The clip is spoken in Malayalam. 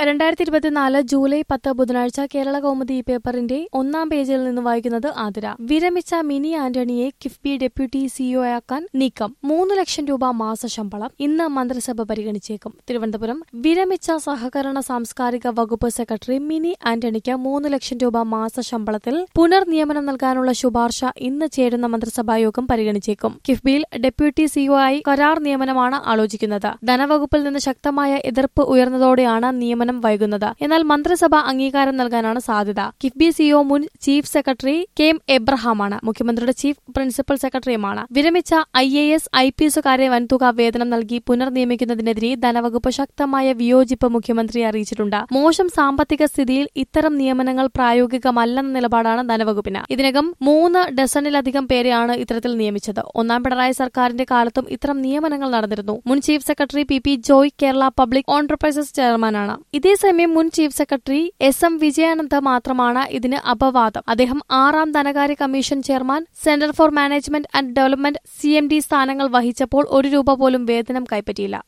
രണ്ടായിരത്തി ഇരുപത്തിനാല് ജൂലൈ പത്ത് ബുധനാഴ്ച കേരള കൗമുദി പേപ്പറിന്റെ ഒന്നാം പേജിൽ നിന്ന് വായിക്കുന്നത് ആതിര വിരമിച്ച മിനി ആന്റണിയെ കിഫ്ബി ഡെപ്യൂട്ടി സിഇഒ ആക്കാൻ നീക്കം മൂന്ന് ലക്ഷം രൂപ മാസശമ്പളം ഇന്ന് മന്ത്രിസഭ പരിഗണിച്ചേക്കും തിരുവനന്തപുരം വിരമിച്ച സഹകരണ സാംസ്കാരിക വകുപ്പ് സെക്രട്ടറി മിനി ആന്റണിക്ക് മൂന്ന് ലക്ഷം രൂപ മാസശമ്പളത്തിൽ പുനർനിയമനം നൽകാനുള്ള ശുപാർശ ഇന്ന് ചേരുന്ന മന്ത്രിസഭാ യോഗം പരിഗണിച്ചേക്കും കിഫ്ബിയിൽ ഡെപ്യൂട്ടി സിഇഒ ആയി കരാർ നിയമനമാണ് ആലോചിക്കുന്നത് ധനവകുപ്പിൽ നിന്ന് ശക്തമായ എതിർപ്പ് ഉയർന്നതോടെയാണ് നിയമനം വൈകുന്നത് എന്നാൽ മന്ത്രിസഭ അംഗീകാരം നൽകാനാണ് സാധ്യത കിഫ്ബി സിഇഒ മുൻ ചീഫ് സെക്രട്ടറി കെ എം എബ്രഹാമാണ് മുഖ്യമന്ത്രിയുടെ ചീഫ് പ്രിൻസിപ്പൽ സെക്രട്ടറിയുമാണ് വിരമിച്ച I A S I P എസുകാരെ വൻതുക വേതനം നൽകി പുനർനിയമിക്കുന്നതിനെതിരെ ധനവകുപ്പ് ശക്തമായ വിയോജിപ്പ് മുഖ്യമന്ത്രിയെ അറിയിച്ചിട്ടുണ്ട് മോശം സാമ്പത്തിക സ്ഥിതിയിൽ ഇത്തരം നിയമനങ്ങൾ പ്രായോഗികമല്ലെന്ന നിലപാടാണ് ധനവകുപ്പിന് ഇതിനകം മൂന്ന് ഡസണിലധികം പേരെയാണ് ഇത്തരത്തിൽ നിയമിച്ചത് ഒന്നാം പിണറായി സർക്കാരിന്റെ കാലത്തും ഇത്തരം നിയമനങ്ങൾ നടന്നിരുന്നു മുൻ chief secretary P P Joy Kerala public enterprises ചെയർമാനാണ് ഇതേസമയം മുൻ chief secretary S M Vijayananda മാത്രമാണ് ഇതിന് അപവാദം അദ്ദേഹം ആറാം ധനകാര്യ commission chairman centre for management and development C M D സ്ഥാനങ്ങൾ വഹിച്ചപ്പോൾ ഒരു രൂപ പോലും വേതനം കൈപ്പറ്റിയില്ല